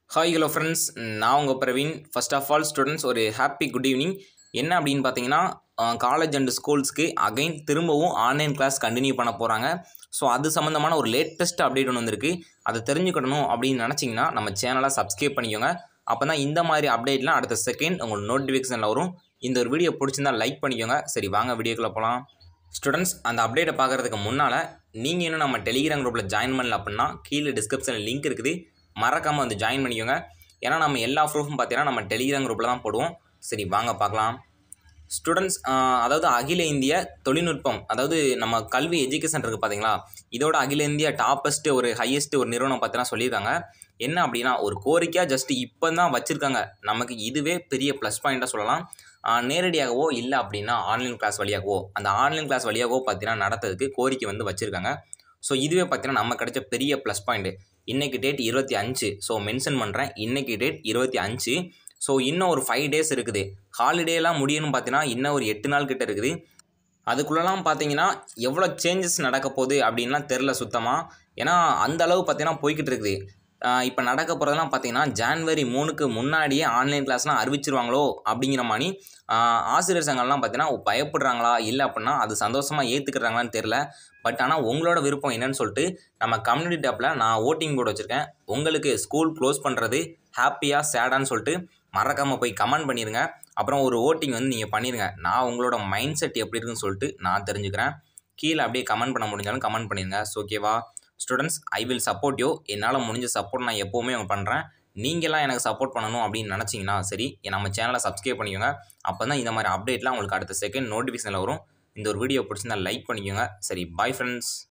hi hello friends நான் உங்கள் Praveen first of all students ஒரு ஹாப்பி குட் ஈவினிங் என்ன அப்படின்னு பார்த்தீங்கன்னா காலேஜ் அண்ட் ஸ்கூல்ஸ்க்கு அகைன் திரும்பவும் ஆன்லைன் கிளாஸ் கண்டினியூ பண்ண போகிறாங்க ஸோ அது சம்மந்தமான ஒரு லேட்டஸ்ட் அப்டேட் ஒன்று வந்திருக்கு அதை தெரிஞ்சுக்கணும் அப்படின்னு நினச்சிங்கன்னா நம்ம சேனலை சப்ஸ்கிரைப் பண்ணிக்கோங்க அப்போ தான் இந்த மாதிரி அப்டேட்லாம் அடுத்த செகண்ட் உங்களுக்கு நோட்டிஃபிகேஷனில் வரும் இந்த ஒரு வீடியோ பிடிச்சிருந்தா லைக் பண்ணிக்கோங்க சரி வாங்க வீடியோக்குள்ளே போகலாம் ஸ்டூடெண்ட்ஸ் அந்த அப்டேட்டை பார்க்குறதுக்கு முன்னால் நீங்கள் இன்னும் நம்ம டெலிகிராம் குரூப்பில் ஜாயின் பண்ணல அப்படின்னா கீழே டிஸ்கிரிப்ஷனில் லிங்க் இருக்குது மறக்காமல் வந்து ஜாயின் பண்ணிக்கோங்க ஏன்னா நம்ம எல்லா ப்ரூஃபும் பார்த்தீங்கன்னா நம்ம டெலிகிராம் குரூப்பில் தான் போடுவோம் சரி வாங்க பார்க்கலாம் ஸ்டூடெண்ட்ஸ் அதாவது அகில இந்திய தொழில்நுட்பம் அதாவது நம்ம கல்வி எஜுகேஷன் இருக்குது பார்த்தீங்களா இதோட அகில இந்திய டாப்பஸ்ட்டு ஒரு ஹையஸ்ட் ஒரு நிறுவனம் பார்த்தீங்கன்னா சொல்லியிருக்காங்க என்ன அப்படின்னா ஒரு கோரிக்கையாக ஜஸ்ட் இப்போ தான் வச்சுருக்காங்க நமக்கு இதுவே பெரிய ப்ளஸ் பாயிண்ட்டாக சொல்லலாம் ஆஹ் நேரடியாகவோ இல்லை அப்படின்னா ஆன்லைன் கிளாஸ் வழியாகவோ அந்த ஆன்லைன் கிளாஸ் வழியாகவோ பார்த்தீங்கன்னா நடத்துறதுக்கு கோரிக்கை வந்து வச்சுருக்காங்க ஸோ இதுவே பார்த்தீங்கன்னா நம்ம கிடைச்ச பெரிய ப்ளஸ் பாயிண்ட் இன்னைக்கு டேட் இருபத்தி அஞ்சு ஸோ மென்ஷன் பண்ணுறேன் இன்னைக்கு டேட் இருபத்தி அஞ்சு ஸோ இன்னும் ஒரு ஃபைவ் டேஸ் இருக்குது ஹாலிடேலாம் முடியணும்னு பார்த்தீங்கன்னா இன்னும் ஒரு எட்டு நாள் கிட்ட இருக்குது அதுக்குள்ளெல்லாம் பார்த்தீங்கன்னா எவ்வளோ சேஞ்சஸ் நடக்க போகுது அப்படின்லாம் தெரில சுத்தமாக ஏன்னா அந்த அளவு பார்த்தீங்கன்னா போய்கிட்டு இருக்குது இப்போ நடக்க போகிறதெல்லாம் பார்த்தீங்கன்னா ஜான்வரி மூணுக்கு முன்னாடியே ஆன்லைன் கிளாஸ்லாம் அறிவிச்சிருவாங்களோ அப்படிங்கிற மாதிரி ஆஹ் ஆசிரியர் சங்கம்லாம் பார்த்தீங்கன்னா பயப்படுறாங்களா இல்லை அப்படின்னா அது சந்தோஷமாக ஏற்றுக்கிறாங்களான்னு தெரில பட் ஆனால் உங்களோட விருப்பம் என்னன்னு சொல்லிட்டு நம்ம கம்யூனிட்டி டேப்பில் நான் ஓட்டிங் போர்டு வச்சுருக்கேன் உங்களுக்கு ஸ்கூல் க்ளோஸ் பண்ணுறது ஹாப்பியாக சேடான்னு சொல்லிட்டு மறக்காமல் போய் கமெண்ட் பண்ணிடுங்க அப்புறம் ஒரு ஓட்டிங் வந்து நீங்கள் பண்ணிடுங்க நான் உங்களோட மைண்ட் செட் எப்படி இருக்குன்னு சொல்லிட்டு நான் தெரிஞ்சுக்கிறேன் கீழே அப்படியே கமெண்ட் பண்ண முடிஞ்சாலும் கமெண்ட் பண்ணிடுங்க ஓகேவா students I will support you என்னால் முடிஞ்ச சப்போர்ட் நான் எப்போவுமே பண்ணுறேன் நீங்களாம் எனக்கு சப்போர்ட் பண்ணணும் அப்படின்னு நினச்சிங்கன்னா சரி நம்ம சேனலை சப்ஸ்கிரைப் பண்ணிக்கோங்க அப்போ தான் இந்த மாதிரி அப்டேட்லாம் உங்களுக்கு அடுத்த செகண்ட் நோட்டிஃபிகேஷனில் வரும் இந்த ஒரு வீடியோ பிடிச்சிருந்தா லைக் பண்ணிக்கோங்க சரி பாய் ஃப்ரெண்ட்ஸ்